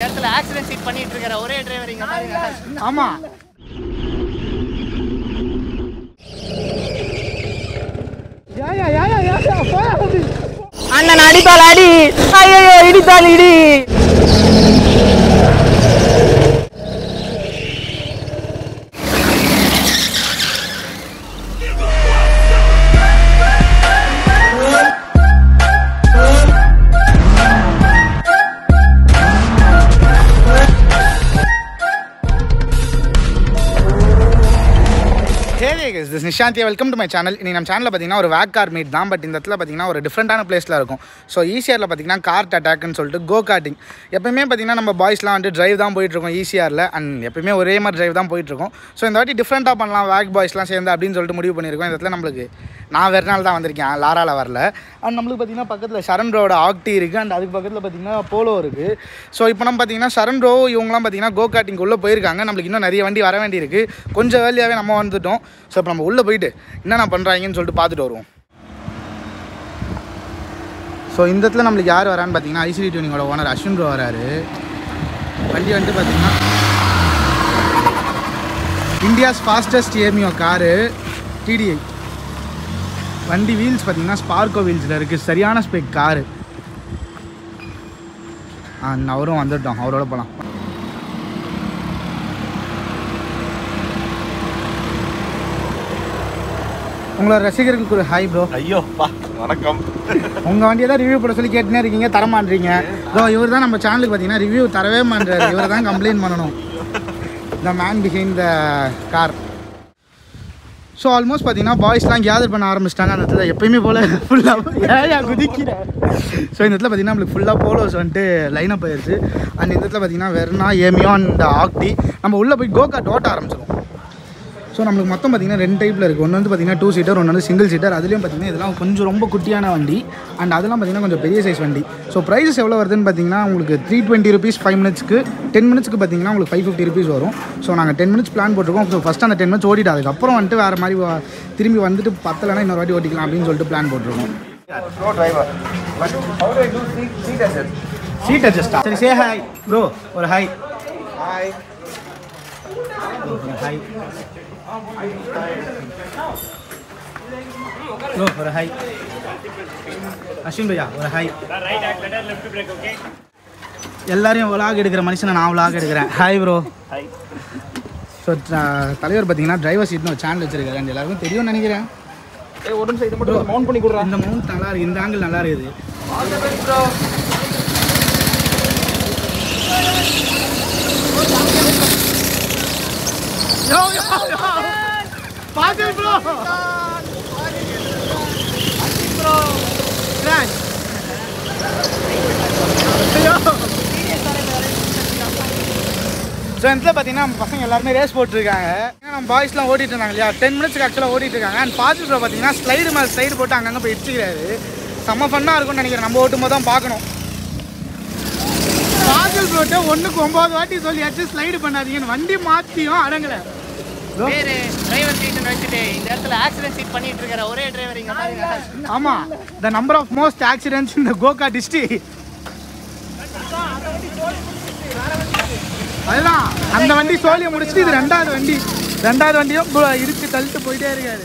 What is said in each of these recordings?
இடத்துல accident seat பண்ணிட்டு இருக்கிற ஒரே டிரைவர் இங்க பாருங்க ஆமா அண்ணன் அடித்தால் அடி ஐயோ இடித்தால் இடி ஹே கேஸ் திஸ் நிஷாந்தியா வெல்கம் டு மை சேனல் இன்னைக்கு நம்ம சேனலில் பார்த்தீங்கன்னா ஒரு வேக் கார் மீட் தான் பட் இந்த இடத்துல பார்த்தீங்கன்னா ஒரு டிஃப்ரெண்ட்டான பிளேஸில் இருக்கும் ஸோ ஈசிஆரில் பார்த்தீங்கன்னா கார்ட் அட்டாக்னு சொல்லிட்டு கோ கார்ட்டிங் எப்பயுமே பார்த்தீங்கன்னா நம்ம பாய்ஸ்லாம் வந்து டிரைவ் தான் போயிட்டுருக்கோம் ஈசிஆரில் அண்ட் எப்பயுமே ஒரே மாதிரி டிரைவ் தான் போயிட்டுருக்கோம் ஸோ இந்த வாட்டி டிஃப்ரெண்ட்டாக பண்ணலாம் வேக் பாய்ஸ்லாம் சேர்ந்து அப்படின்னு சொல்லிட்டு முடிவு பண்ணியிருக்கோம் இந்த இடத்துல நம்மளுக்கு நான் வேறு நாள் தான் வந்திருக்கேன் லாராவில் வரல அண்ட் நம்மளுக்கு பார்த்தீங்கன்னா பக்கத்தில் சரண் ரோட ஆக்டி இருக்குது அண்ட் அதுக்கு பக்கத்தில் பார்த்தீங்கன்னா போலோ இருக்குது ஸோ இப்போ நம்ம பார்த்தீங்கன்னா சரண் ரோ இவங்கலாம் பார்த்தீங்கன்னா கோ கார்ட்டிங் உள்ளே போயிருக்காங்க நம்மளுக்கு இன்னும் நிறைய வண்டி வர வேண்டி இருக்குது கொஞ்சம் வேலையாகவே நம்ம வந்துட்டோம் ஸோ இப்போ நம்ம உள்ளே போயிட்டு என்னென்ன பண்ணுறாங்கன்னு சொல்லிட்டு பார்த்துட்டு வருவோம் ஸோ இந்த இடத்துல நம்மளுக்கு யார் வரான்னு பார்த்தீங்கன்னா ஐசிடி டியூனிங்கோட ஓனர் அஸ்வின் ப்ரோ வராரு வண்டி வந்துட்டு பார்த்தீங்கன்னா India's fastest Ameo car TDI வண்டி வீல்ஸ் பார்த்தீங்கன்னா ஸ்பார்க்கோ வீல்ஸில் இருக்குது சரியான ஸ்பெக் காரு ஆ அவரும் வந்துட்டோம் அவரோட போகலாம் உங்களோட ரசிகர்களுக்கு ஒரு ஹாய் ப்ரோ ஐயோ பா வணக்கம் உங்கள் வண்டியை தான் ரிவ்யூ போட சொல்லி கேட்டுனே இருக்கீங்க தர மாட்டீங்க ப்ரோ இவர் தான் நம்ம சேனலுக்கு பார்த்தீங்கன்னா ரிவ்யூ தரவே மாட்டாரு இவரை தான் கம்ப்ளைண்ட் பண்ணணும் the man behind the car so almost பார்த்தீங்கன்னா பாய்ஸ்லாம் கேதர் பண்ண ஆரம்பிச்சிட்டாங்க அந்த இடத்துல எப்பயுமே போல் ஃபுல்லாக ஏயா குதிக்கிற ஸோ இந்த இடத்துல பார்த்தீங்கன்னா நம்மளுக்கு ஃபுல்லாக போலோஸ் வந்துட்டு லைனப் ஆயிடுச்சு அண்ட் இந்த இடத்துல பார்த்தீங்கன்னா வெர்னா ஏமியோ அண்ட் ஆக்டி நம்ம உள்ளே போய் கோகாட் ஓட்ட ஆரம்பிச்சிடும் ஸோ நம்மளுக்கு மொத்தம் பார்த்தீங்கன்னா ரெண்டு டைப்பில் இருக்குது ஒன்று வந்து பார்த்தீங்கன்னா டூ சீட்டர் ஒன்று வந்து சிங்கிள் சீட்டர் அதுலேயும் பார்த்தீங்கன்னா இதெல்லாம் கொஞ்சம் ரொம்ப குட்டியான வண்டி அண்ட் அதெல்லாம் பார்த்தீங்கன்னா கொஞ்சம் பெரிய சைஸ் வண்டி ஸோ ப்ரைஸஸ் எவ்வளோ வருதுன்னு பார்த்தீங்கன்னா உங்களுக்கு த்ரீ டுவெண்ட்டி ருபீஸ் ஃபைவ் மினிட்ஸ்க்கு டென் மினிட்ஸ்க்கு பார்த்தீங்கன்னா உங்களுக்கு ஃபைவ் ஃபிஃப்டி ருபீஸ் வரும் ஸோ நாங்கள் டென் மினிட்ஸ் பிளான் போட்டிருக்கோம் ஸோ ஃபஸ்ட் அந்த டென் மினிட்ஸ் ஓடிட்டு அதுக்கப்புறம் வந்துட்டு வேறு மாதிரி வா- திரும்பி வந்துட்டு பத்தலைன்னா இன்னொரு வாட்டி ஓட்டிக்கலாம் அப்படின்னு சொல்லிட்டு பிளான் போட்டிருக்கோம் no driver but how do I do seat seat adjust seat அட்ஜஸ்டா சரி சே ஹாய் ப்ரோ ஒரு ஹாய் ஹாய் ஒரு ஹாய் ப்ரோ ஒரு ஹாய் அஸ்வின் பையா ஒரு ஹாய் எல்லாரையும் விலாக் எடுக்கிற மனுஷனை நான் விலாக் எடுக்கிறேன் ஹாய் ப்ரோ ஸோ தலைவர் பார்த்தீங்கன்னா டிரைவர் சீட்னு ஒரு சேனல் வச்சிருக்காரு and எல்லாருக்கும் தெரியும்னு நினைக்கிறேன் ஏய் ஒரு நிமிஷம் இதை மட்டும் மவுண்ட் பண்ணி கொடுறா இந்த மவுண்ட் நல்லா இருக்கு இந்த ஆங்கிள் நல்லா இருக்குது பாத்து ப்ரோ ப்ரோ கிராஷ் ஸோ இந்த பார்த்தீங்கன்னா நம்ம பசங்க எல்லாருமே ரேஸ் போட்டுருக்காங்க ஏன்னா நம்ம பாய்ஸ்லாம் ஓடிட்டு இருந்தாங்க இல்லையா டென் மினிட்ஸ்க்கு ஆக்சுவலாக ஓடிட்டு இருக்காங்க அண்ட் பாசிட்டிவ் பார்த்தீங்கன்னா ஸ்லைடு மேலே ஸ்லைடு போட்டு அங்கங்கே போய் இடிச்சுக்கிறாரு செம்ம ஃபன்னாக இருக்கும்னு நினைக்கிறேன் நம்ம ஓட்டும் போது தான் பார்க்கணும் பாசில் ப்ரோட்டை ஒன்றுக்கு ஒம்பது வாட்டி சொல்லியாச்சு ஸ்லைடு பண்ணாதீங்கன்னு வண்டி மாற்றியும் அடங்கலை பேரு டிரைவர் சீட்னு வச்சுட்டு இந்த இடத்துல ஆக்சிடென்ட் சீட் பண்ணிட்டு இருக்கிற ஒரே டிரைவர் இங்க பாருங்க ஆமாம் the number of most accidents இந்த கோகா டிஸ்ட்ரி அதுதான் அந்த வண்டி சோழியை முடிச்சுட்டு இது ரெண்டாவது வண்டி ரெண்டாவது வண்டியும் பு- இடிச்சு தள்ளிட்டு போயிட்டே இருக்காரு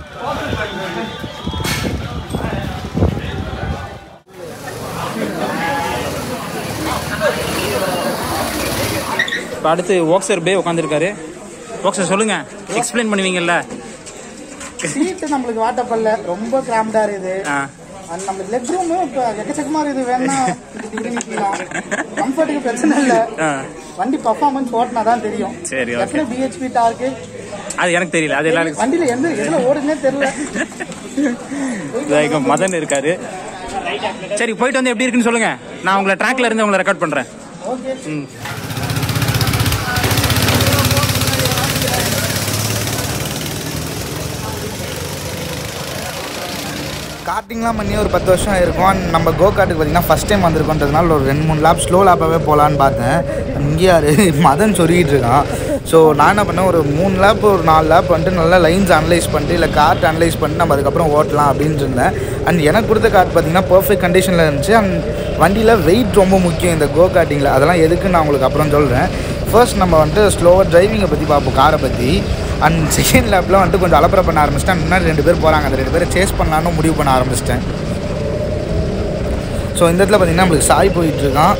இப்போ அடுத்து ஓக்சர் பே உட்காந்துருக்காரு ஓக்சர் சொல்லுங்க எக்ஸ்பிளைன் பண்ணுவீங்கல்ல சீட்டு நம்மளுக்கு வாட்டப்பல்ல ரொம்ப கிராம்டா இருக்குது ஆ அண்ட் நம்மளுக்கு லெக் ரூமும் இப்போ எக்கச்சக்கமா இருக்குது வேணா கம்ஃபர்ட்டுக்கு பிரச்சனை இல்லை ஆ வண்டி பர்ஃபார்மன்ஸ் ஓட்டினா தான் தெரியும் சரி, okay. எத்தனை பிஹெச்பி டார்க்கு அது எனக்கு தெரியல அது எல்லாருக்கும் வண்டியில எந்த எதுல ஓடுனே தெரியல இதோ இங்க மதன் இருக்காரு சரி போயிட்டு வந்து எப்படி இருக்குன்னு சொல்லுங்க நான் உங்களை ட்ராக்ல இருந்து உங்களை ரெக்கார்ட் பண்றேன் ஓகே ம் கார்ட்டிங்லாம் பண்ணி ஒரு பத்து வருஷம் ஆயிருக்கும் And நம்ம கோ கார்ட்டுக்கு பார்த்தீங்கன்னா ஃபஸ்ட் டைம் வந்திருக்கோன்றதுனால ஒரு ரெண்டு மூணு லேப் ஸ்லோ லேப்பாகவே போகலான்னு பார்த்தேன் இங்கே யாரு மதன் சொருகிட்டு இருக்கான் ஸோ நான் என்ன பண்ணேன் ஒரு மூணு லேப் ஒரு நாலு லேப் வந்துட்டு நல்லா லைன்ஸ் அனலைஸ் பண்ணிட்டு இல்லை கார்ட் அனலைஸ் பண்ணிட்டு நம்ம அதுக்கப்புறம் ஓட்டலாம் அப்படின்னு இருந்தேன் அண்ட் எனக்கு கொடுத்த கார்ட் பார்த்தீங்கன்னா பர்ஃபெக்ட் கண்டிஷனில் இருந்துச்சு அண்ட் வண்டியில் வெயிட் ரொம்ப முக்கியம் இந்த கோ கார்ட்டிங்கில் அதெல்லாம் எதுக்குன்னு நான் உங்களுக்கு அப்புறம் சொல்கிறேன் ஃபர்ஸ்ட் நம்ம வந்துட்டு ஸ்லோவர் டிரைவிங்கை பற்றி பார்ப்போம் காரை பற்றி அண்ட் செகண்ட் லேப்பில் வந்துட்டு கொஞ்சம் அலப்பறை பண்ண ஆரம்பிச்சிட்டேன் முன்னாடி ரெண்டு பேர் போகிறாங்க அந்த ரெண்டு பேரை சேஸ் பண்ணலான்னு முடிவு பண்ண ஆரம்பிச்சிட்டேன் ஸோ இந்த இடத்துல பார்த்தீங்கன்னா நம்மளுக்கு சாய் போயிட்டுருக்கான்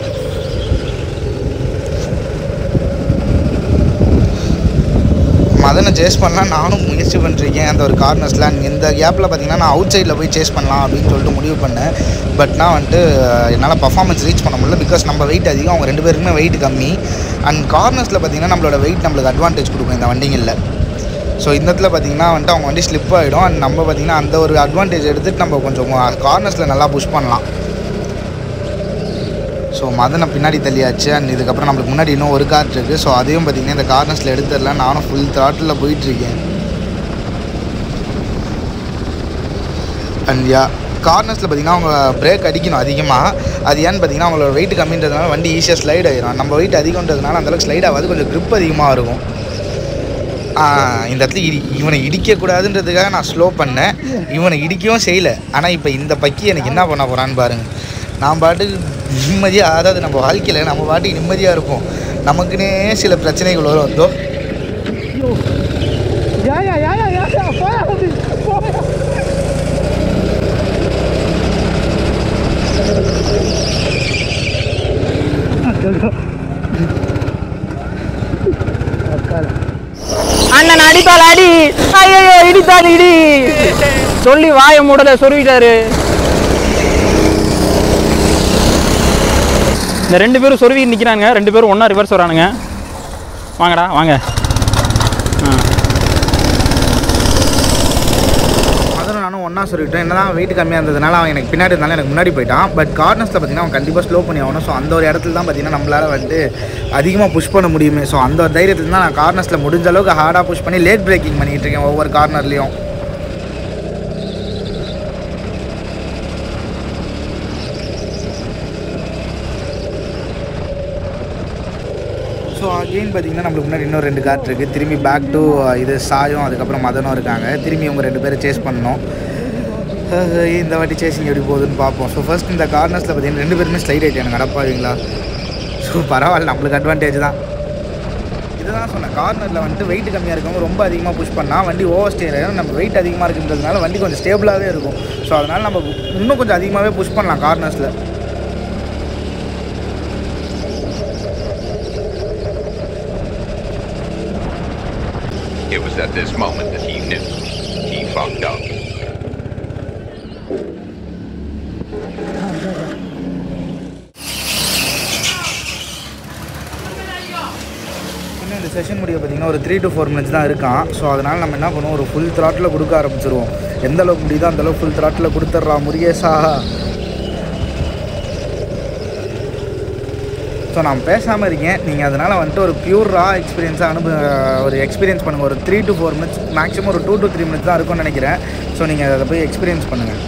மதனை சேஸ் பண்ணலாம் நானும் முயற்சி பண்ணிருக்கேன் அந்த ஒரு கார்னர்ஸில் இந்த கேப்பில் பார்த்தீங்கன்னா நான் அவுட் சைடில் போய் சேஸ் பண்ணலாம் அப்படின்னு சொல்லிட்டு முடிவு பண்ணேன் பட் நான் வந்துட்டு என்னால் பர்ஃபார்மன்ஸ் ரீச் பண்ண முடியல பிகாஸ் நம்ம வெயிட் அதிகம் அவங்க ரெண்டு பேருக்குமே வெயிட் கம்மி அண்ட் கார்னர்ஸில் பார்த்தீங்கன்னா நம்மளோட வெயிட் நம்மளுக்கு அட்வான்டேஜ் கொடுக்கும் இந்த வண்டிங்களில் ஸோ இந்த இடத்துல பார்த்தீங்கன்னா வந்துட்டு அவங்க வண்டி ஸ்லிப் ஆகிடும் அண்ட் நம்ம பார்த்தீங்கன்னா அந்த ஒரு அட்வான்டேஜ் எடுத்துகிட்டு நம்ம கொஞ்சம் கார்னர்ஸில் நல்லா புஷ் பண்ணலாம் ஸோ மதனை பின்னாடி தள்ளியாச்சு அண்ட் இதுக்கப்புறம் நம்மளுக்கு முன்னாடி இன்னும் ஒரு கார் இருக்குது ஸோ அதையும் பார்த்தீங்கன்னா இந்த கார்னர்ஸில் எடுத்துடலாம் நானும் ஃபுல் த்ராட்டில் போயிட்டுருக்கேன் அண்ட் யா கார்னர்ஸில் பார்த்தீங்கன்னா அவங்க பிரேக் அடிக்கணும் அதிகமாக அது ஏன்னு பார்த்தீங்கன்னா அவங்களோட வெயிட் கம்மின்றதுனால வண்டி ஈஸியாக ஸ்லைட் ஆயிரும் நம்ம வெயிட் அதிகன்றதுனால அந்தளவுக்கு ஸ்லைட் ஆகாது கொஞ்சம் grip அதிகமாக இருக்கும் ஆ, இந்த இடத்துல இடி இவனை இடிக்கக்கூடாதுன்றதுக்காக நான் ஸ்லோ பண்ணேன் இவனை இடிக்கவும் செய்யலை ஆனால் இப்போ இந்த பக்கி எனக்கு என்ன பண்ண போகிறான்னு பாருங்க நான் பாட்டுக்கு நிம்மதியாக அதாவது நம்ம வாழ்க்கையில் நம்ம பாட்டுக்கு நிம்மதியாக இருப்போம் நமக்குன்னே சில பிரச்சனைகள் வரும் வந்தோ அண்ணன் அடித்தால் அடி ஐயோ இடித்தால் இடி சொல்லி வாய மூடல சொருவிட்டாரு இந்த ரெண்டு பேரும் சொருவி நிற்கிறாங்க ரெண்டு பேரும் ஒன்றா ரிவர்ஸ் வரானுங்க வாங்கடா வாங்க ஆ அதில் நானும் ஒன்றா சொல்லிவிட்டேன் என்ன தான் வெயிட் கம்மியாக இருந்ததுனால அவன் எனக்கு பின்னாடி இருந்தாலும் எனக்கு முன்னாடி போயிட்டான் பட் கார்னர்ஸில் பார்த்தீங்கன்னா அவன் கண்டிப்பாக ஸ்லோ பண்ணி ஆகணும் ஸோ அந்த ஒரு இடத்துல தான் பார்த்தீங்கன்னா நம்மளால் வந்து அதிகமாக புஷ் பண்ண முடியுமே ஸோ அந்த ஒரு தைரியத்தில் தான் நான் கார்னர்ஸில் முடிஞ்ச அளவுக்கு ஹார்டாக புஷ் பண்ணி லேட் பிரேக்கிங் பண்ணிகிட்டு இருக்கேன் ஒவ்வொரு கார்னர்லேயும் ஸோ அகெயின் பார்த்தீங்கன்னா நம்மளுக்கு முன்னாடி இன்னும் ரெண்டு கார் இருக்குது திரும்பி பேக் டு இது சாயும் அதுக்கப்புறம் மதனும் இருக்காங்க திரும்பி இவங்க ரெண்டு பேரும் சேஸ் பண்ணோம் அஹ் இந்த வாட்டி சேசிங் எப்படி போகுதுன்னு பார்ப்போம் ஸோ ஃபர்ஸ்ட் இந்த கார்னர்ஸில் பார்த்தீங்கன்னா ரெண்டு பேருமே ஸ்லைட் ஆகிட்டு எனக்கு அடப்பாவீங்களா ஸோ பரவாயில்ல நம்மளுக்கு அட்வான்டேஜ் தான் இதுதான் சொன்னேன் கார்னரில் வந்துட்டு வெயிட் கம்மியாக இருக்கவங்க ரொம்ப அதிகமாக புஷ் பண்ணால் வண்டி ஓவர் ஸ்டேர் ஆகிடும் நம்ம வெயிட் அதிகமாக இருக்குன்றதுனால வண்டி கொஞ்சம் ஸ்டேபிளாகவே இருக்கும் ஸோ அதனால் நம்ம இன்னும் கொஞ்சம் அதிகமாகவே புஷ் பண்ணலாம் கார்னர்ஸில் It was at this moment that he knew he fucked up. இன்னும் இந்த செஷன் முடிய பார்த்தீங்கன்னா ஒரு த்ரீ டு ஃபோர் மினிட்ஸ் தான் இருக்கான் ஸோ அதனால் நம்ம என்ன பண்ணுவோம் ஒரு ஃபுல் த்ராட்டில் கொடுக்க ஆரம்பிச்சிருவோம் எந்த அளவுக்கு முடியுதோ அந்த அளவுக்கு ஃபுல் த்ராட்டில் கொடுத்துட்றா முருகேசா ஸோ நான் பேசாமல் இருக்கேன் நீங்கள் அதனால் வந்துட்டு ஒரு பியூர் ரா எக்ஸ்பீரியன்ஸாக அனுபவ ஒரு எக்ஸ்பீரியன்ஸ் பண்ணுங்கள் ஒரு three to four minutes maximum ஒரு டூ டு த்ரீ மினிட்ஸ் தான் இருக்கும்னு நினைக்கிறேன் ஸோ நீங்கள் அதை போய் எக்ஸ்பீரியன்ஸ் பண்ணுங்கள்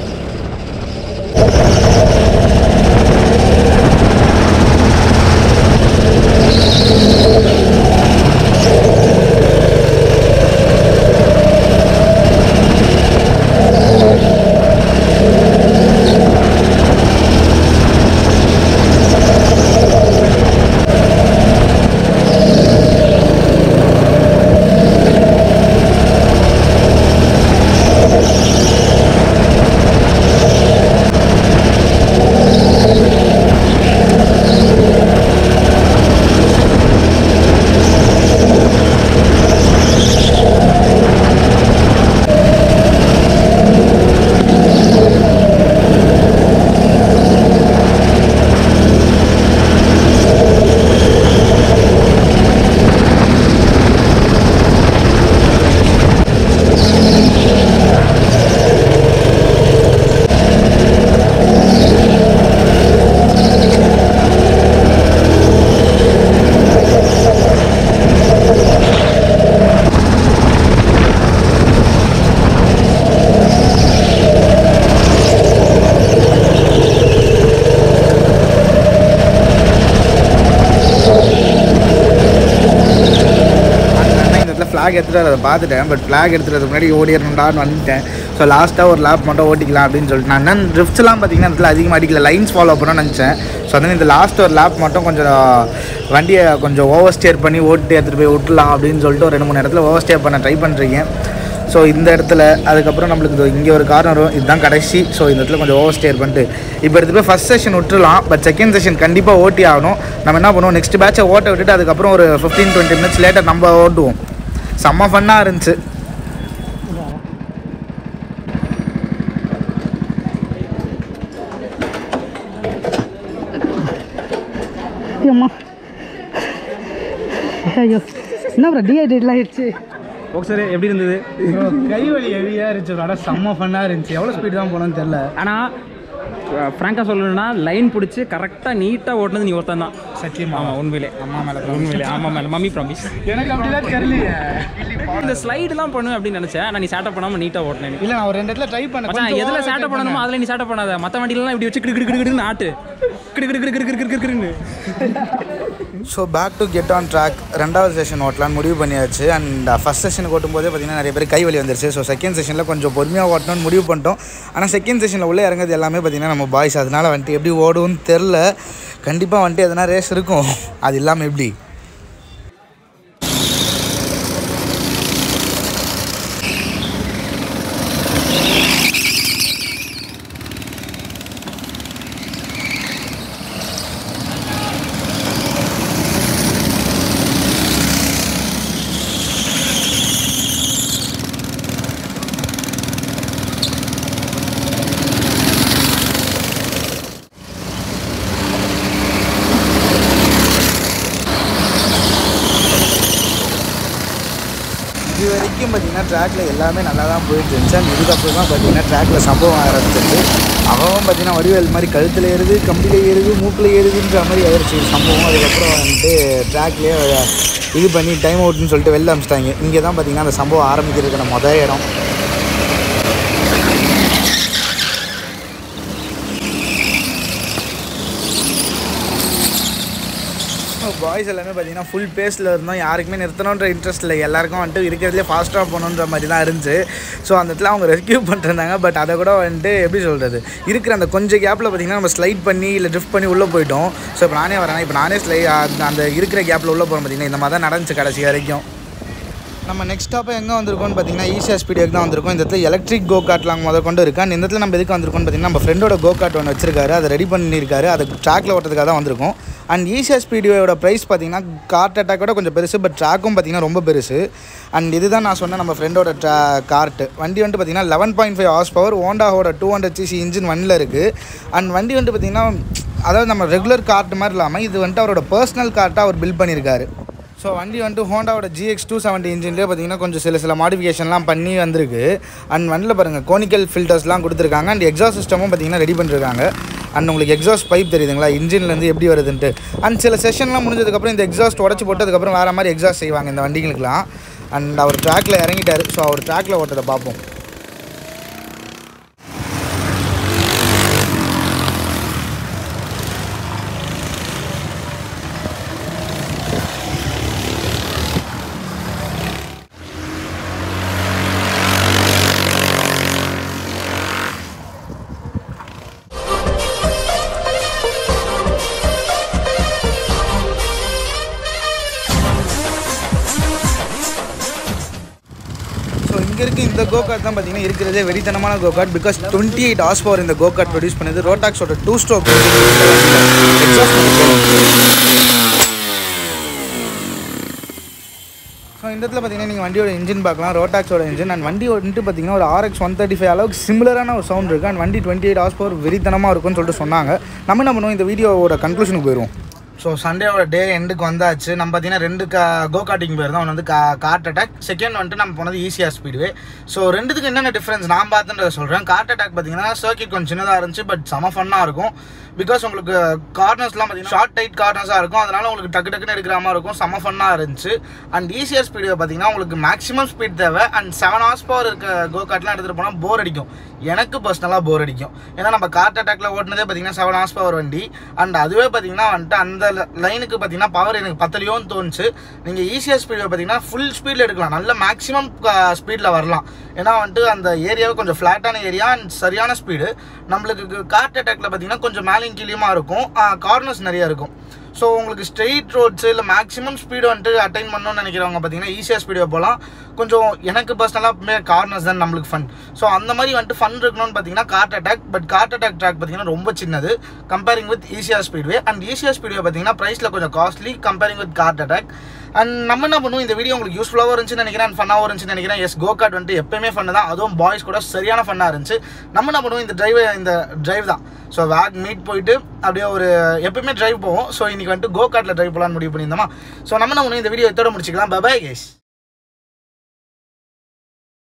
ஃப்ளாக் எடுத்துகிட்டு அதை பார்த்துட்டேன் பட் ஃப்ளாக் எடுத்துகிறதுக்கு முன்னாடி ஓடிடணுண்டான்னு வந்துட்டேன் ஸோ லாஸ்ட்டாக ஒரு லேப் மட்டும் ஓட்டிக்கலாம் அப்படின்னு சொல்லிட்டு நான் என்ன ட்ரிஃப்ட்ஸ்லாம் பார்த்தீங்கன்னா இடத்துல அதிகமாக அடிக்கல லைன்ஸ் ஃபாலோ பண்ணணும்னு நினச்சேன் ஸோ அதனால் இந்த லாஸ்ட் ஒரு லேப் மட்டும் கொஞ்சம் வண்டியை கொஞ்சம் ஓவர் ஸ்டேர் பண்ணி ஓட்டி எடுத்துகிட்டு போய் விட்டுலாம் அப்படின்னு சொல்லிட்டு ஒரு ரெண்டு மூணு இடத்துல ஓவர் ஸ்டேர் பண்ண ட்ரை பண்ணுறீங்க ஸோ இந்த இடத்துல அதுக்கப்புறம் நம்மளுக்கு இந்த இங்கே ஒரு கார்னர் வரும் இதுதான் கடைசி ஸோ இந்த இடத்துல கொஞ்சம் ஓவர் ஸ்டேர் பண்ணிட்டு இப்போ எடுத்து போய் ஃபஸ்ட் செஷன் விட்டுலாம் பட் செகண்ட் செஷன் கண்டிப்பாக ஓட்டி ஆகணும் நம்ம என்ன பண்ணுவோம் நெக்ஸ்ட் பேட்சை ஓட்ட விட்டுட்டு அதுக்கப்புறம் ஒரு ஃபிஃப்டீன் டுவெண்ட்டி மினிட்ஸ் லேட்டர் நம்ம ஓட்டுவோம் செம்ம ஃபன்னாக இருந்துச்சு அம்மா ஐயோ என்ன ப்ரோ டீஹைட்ரேட்லாம் ஆயிடுச்சு பாக்ஸர் எப்படி இருந்தது கை வலி ஹெவியாக இருந்துச்சு bro. ஆனா செம்ம ஃபன்னாக இருந்துச்சு எவ்வளோ ஸ்பீட் தான் போனோம்னு தெரில ஆனால் ஃப்ராங்காக சொல்லணும்னா லைன் பிடிச்சி கரெக்டாக நீட்டாக ஓட்டினது நீ ஒருத்தன் தான் சத்தியமா ஆமாம் உண்மையிலே அம்மா மேலே உண்மையிலே ஆமாம் மேலே மம்மி ப்ராமிஸ் எனக்கு அப்படிலாம் தெரியலையே இந்த ஸ்லைடுலாம் பண்ணுவேன் அப்படின்னு நினச்சேன் ஆனால் நீ சேட்டப் பண்ணாமல் நீட்டாக ஓட்டினேன் இல்லை நான் ஒரு ரெண்டு இடத்துல ட்ரை பண்ணேன் மச்சான் கொஞ்சம் எதில் over சேட்டை try பண்ணணுமோ பண்ணேன். அதில் நீ சேட்டை பண்ணாத மற்ற வண்டியிலலாம் இப்படி வச்சு கிடு கிடு கிடு கிடுன்னு ஆட்டு கிடு கிடு கிடு கிடு கிடு கிடு கிடுன்னு so back to get on track ரெண்டாவது செஷன் ஓட்டலான்னு முடிவு பண்ணியாச்சு அண்ட் ஃபஸ்ட் செஷனுக்கு ஓட்டும் போதே பார்த்தீங்கன்னா நிறைய பேர் கை வலி வந்துருச்சு ஸோ செகண்ட் செஷனில் கொஞ்சம் பொறுமையாக ஓட்டணும்னு முடிவு பண்ணிட்டோம் ஆனால் செகண்ட் செஷனில் உள்ளே இறங்குறது எல்லாமே பார்த்தீங்கன்னா நம்ம பாய்ஸ் அதனால வந்துட்டு எப்படி ஓடும்னு தெரில கண்டிப்பாக வந்துட்டு எதனா ரேஸ் இருக்கும் அது இல்லாமல் எப்படி இது வரைக்கும் பார்த்தீங்கன்னா ட்ராக்ல எல்லாமே நல்லா தான் போயிட்டு இருந்துச்சு அண்ட் இதுக்கப்புறம் தான் பார்த்தீங்கன்னா ட்ராக்ல சம்பவம் ஆரம்பிச்சிச்சு அவன் பார்த்தீங்கன்னா வடிவேல் மாதிரி கழுத்தில் ஏறுது கம்பியில் ஏறுது மூக்கில் ஏறுதுன்ற மாதிரி ஆயிடுச்சு இது சம்பவம் அதுக்கப்புறம் வந்துட்டு ட்ராக்லேயே இது பண்ணி டைம் அவுட்னு சொல்லிட்டு வெளில அமிச்சிட்டாங்க இங்கே தான் பார்த்தீங்கன்னா அந்த சம்பவம் ஆரம்பிக்கிறதுக்கான மொதல் இடம் பாய்ஸ் எல்லாமே பார்த்தீங்கன்னா ஃபுல் பேஸில் இருந்தோம் யாருக்குமே நிறுத்தணுன்ற இன்ட்ரெஸ்ட் இல்லை எல்லாருக்கும் வந்துட்டு இருக்கிறதுலே ஃபாஸ்ட்டாக போகணுன்ற மாதிரி தான் இருந்துச்சு ஸோ அந்த இடத்துல அவங்க ரெஸ்கியூ பண்ணிருந்தாங்க பட் அதை கூட வந்துட்டு எப்படி சொல்கிறது இருக்கிற அந்த கொஞ்சம் கேப்பில் பார்த்தீங்கன்னா நம்ம ஸ்லைட் பண்ணி இல்லை ட்ரிஃப்ட் பண்ணி உள்ளே போயிட்டோம் ஸோ இப்போ நானே வரேன் இப்போ நானே ஸ்லை அந்த- அந்த இருக்கிற கேப்பில் உள்ளே போகிறோம் பார்த்தீங்கன்னா இந்த மாதிரி தான் நடந்துச்சு கடைசி வரைக்கும் நம்ம நெக்ஸ்ட் ஸ்டாப்பை எங்கே வந்திருக்கோம்னு பார்த்தீங்கன்னா ஈஸியாக ஸ்பீடியாக தான் வந்திருக்கோம் இந்த இடத்துல எலக்ட்ரிக் கோ கார்ட்லாம் முத கொண்டு இருக்கு அண்ட் இந்த இடத்துல நம்ம எதுக்கு வந்திருக்கோம்னு பார்த்தீங்கன்னா நம்ம ஃப்ரெண்டோட கோ கார்ட் ஒன்று வச்சிருக்காரு அதை ரெடி பண்ணியிருக்காரு அது ட்ராக்ல ஓட்டுறதுக்காக தான் வந்திருக்கோம் அண்ட் ஈஸியா ஸ்பீடியோட ப்ரைஸ் பார்த்தீங்கன்னா கார்ட் அட்டாக்கோட கொஞ்சம் பெருசு பட் ட்ராக்கும் பார்த்தீங்கன்னா ரொம்ப பெருசு அண்ட் இதுதான் நான் சொன்ன நம்ம ஃப்ரெண்டோட ட்ரா கார்ட்டு வண்டி வந்துட்டு பார்த்தீங்கன்னா eleven point five horse power ஹோண்டாவோட டூ ஹண்ட்ரட் சிசி இன்ஜின் வண்டியில் இருக்குது அண்ட் வண்டி வந்துட்டு பார்த்தீங்கன்னா அதாவது நம்ம ரெகுலர் கார்ட் மாதிரி இல்லாமல் இது வந்துட்டு அவரோட பர்சனல் கார்ட்டாக அவர் பில்ட் பண்ணியிருக்காரு ஸோ வண்டி வந்துட்டு ஹோண்டாவோட ஜிஎக்ஸ் டூ செவன்ட்டி இன்ஜின்லேயே பார்த்தீங்கன்னா கொஞ்சம் சில சில மாடிஃபிகேஷன்லாம் பண்ணி வந்திருக்கு அண்ட் வண்டியில் பாருங்கள் கோனிக்கல் ஃபில்டர்ஸ்லாம் கொடுத்துருக்காங்க அண்ட் எக்ஸாஸ்ட் சிஸ்டமும் பார்த்தீங்கன்னா ரெடி பண்ணிருக்காங்க அண்ட் உங்களுக்கு எக்ஸாஸ்ட் பைப் தெரியுதுங்களா இன்ஜின்லேருந்து எப்படி வருதுன்ட்டு அண்ட் சில செஷன்லாம் முடிஞ்சதுக்கப்புறம் இந்த எக்ஸாஸ்ட் உடச்சி போட்டு அதுக்கப்புறம் வேறு மாதிரி எக்ஸாஸ்ட் செய்வாங்க இந்த வண்டிகளுக்குலாம் அண்ட் அவர் ட்ராக்ல இறங்கிட்டாரு ஸோ அவர் ட்ராக்ல ஓட்டதை பார்ப்போம் ஸோ இங்கே இருக்க இந்த கோகார்ட் தான் பார்த்தீங்கன்னா இருக்கிறதே வெறித்தனமான go kart because twenty eight horse power இந்த கோகார்ட் ப்ரொடியூஸ் பண்ணுது ரோட்டாக்ஸோட டூ ஸ்ட்ரோக் ஸோ இந்த இடத்துல பார்த்தீங்கன்னா நீங்கள் வண்டியோட இன்ஜின் பார்க்கலாம் ரோட்டாக்ஸோட இன்ஜின் அண்ட் வண்டி வந்துட்டு பார்த்தீங்கன்னா ஒரு ஆர்எக்ஸ் ஒன் தேர்ட்டி ஃபைவ் அளவுக்கு சிமிலரான ஒரு சவுண்ட் இருக்குது அண்ட் வண்டி டுவெண்ட்டி எயிட் ஹார்ஸ் பவர் வெறித்தனமாக இருக்கும்னு சொல்லிட்டு சொன்னாங்க நம்ம என்ன பண்ணுவோம் இந்த வீடியோவோட கன்க்ளூஷனுக்கு போயிடுவோம் ஸோ சண்டேவோட டே எண்டுக்கு வந்தாச்சு நம்ம பார்த்தீங்கன்னா ரெண்டு கா கோ கார்ட்டிங் போயிருந்தோம் ஒன்று வந்து கா கார்ட் அட்டாக் செகண்ட் வந்துட்டு நம்ம போனது ஈஸியாக ஸ்பீடுவே ஸோ ரெண்டுத்துக்கு என்னென்ன டிஃப்ரென்ஸ் நான் பார்த்துன்றத சொல்கிறேன் கார்ட் அட்டாக் பார்த்தீங்கன்னா சர்க்கிட் கொஞ்சம் சின்னதாக இருந்துச்சு பட் செம ஃபன்னாக இருக்கும் பிகாஸ் உங்களுக்கு கார்னர்ஸ்லாம் பார்த்தீங்கன்னா ஷார்ட் டைட் கார்னர்ஸாக இருக்கும் அதனால உங்களுக்கு டக்கு டக்குன்னு எடுக்கிற மாதிரி இருக்கும் செம்ம ஃபன்னாக இருந்துச்சு அண்ட் ஈஸியர் ஸ்பீடு பார்த்தீங்கன்னா உங்களுக்கு மேக்ஸிமம் ஸ்பீட் தேவை அண்ட் செவன் ஹார்ஸ் பவர் இருக்க கோ கார்ட்லாம் எடுத்துகிட்டு போனால் போர் அடிக்கும் எனக்கு பர்சனலாக போர் அடிக்கும் ஏன்னா நம்ம கார்ட் அட்டாக்ல ஓட்டினதே பார்த்தீங்கன்னா செவன் ஹார்ஸ் பவர் வண்டி அண்ட் அதுவே பார்த்தீங்கன்னா வந்துட்டு அந்த லைனுக்கு பார்த்தீங்கன்னா பவர் எனக்கு பத்தலையோன்னு தோணுச்சு நீங்கள் ஈஸியர் ஸ்பீடு பார்த்தீங்கன்னா ஃபுல் ஸ்பீடில் எடுக்கலாம் நல்ல மேக்ஸிமம் ஸ்பீடில் வரலாம் ஏன்னா வந்துட்டு அந்த ஏரியாவே கொஞ்சம் ஃப்ளாட்டான ஏரியா அண்ட் சரியான ஸ்பீடு நம்மளுக்கு கார்ட் அட்டாக்ல பார்த்தீங்கன்னா கொஞ்சம் மேலேயும் கீழேயுமா இருக்கும் கார்னர்ஸ் நிறைய இருக்கும் ஸோ உங்களுக்கு ஸ்ட்ரெயிட் ரோட்ஸ் இல்லை மேக்ஸிமம் ஸ்பீடு வந்துட்டு அட்டைன் பண்ணணும்னு நினைக்கிறவங்க பார்த்தீங்கன்னா ஈஸியாக ஸ்பீடு போகலாம் கொஞ்சம் எனக்கு பர்சனலாக கார்னர்ஸ் தான் நம்மளுக்கு ஃபன் ஸோ அந்த மாதிரி வந்துட்டு ஃபன் இருக்கணும்னு பார்த்தீங்கன்னா kart attack but kart attack track பார்த்தீங்கன்னா ரொம்ப சின்னது கம்பேரிங் வித் ஈஸியாக ஸ்பீட்வே அண்ட் ஈஸியாக ஸ்பீட்வே பார்த்தீங்கன்னா ப்ரைஸில் கொஞ்சம் costly comparing with kart attack and நம்ம என்ன பண்ணுவோம் இந்த வீடியோ உங்களுக்கு யூஸ்ஃபுல்லாகவும் இருந்துச்சுன்னு நினைக்கிறேன் அண்ட் ஃபன்னாகவும் இருந்துச்சுன்னு நினைக்கிறேன் எஸ் கோ கார்ட் வந்துட்டு எப்பயுமே ஃபன் தான் அதுவும் பாய்ஸ் கூட சரியான ஃபன்னாக இருந்துச்சு நம்ம என்ன பண்ணுவோம் இந்த டிரைவ் இந்த டிரைவ் தான் ஸோ வேக் மீட் போயிட்டு அப்படியே ஒரு எப்பயுமே டிரைவ் போவோம் ஸோ இன்னைக்கு வந்துட்டு கோ கார்ட்டில் டிரைவ் போகலான்னு முடிவு பண்ணியிருந்தோமா ஸோ நம்ம என்ன பண்ணுவோம் இந்த வீடியோ எத்தோட முடிச்சுக்கலாம் பபாய் கேஸ்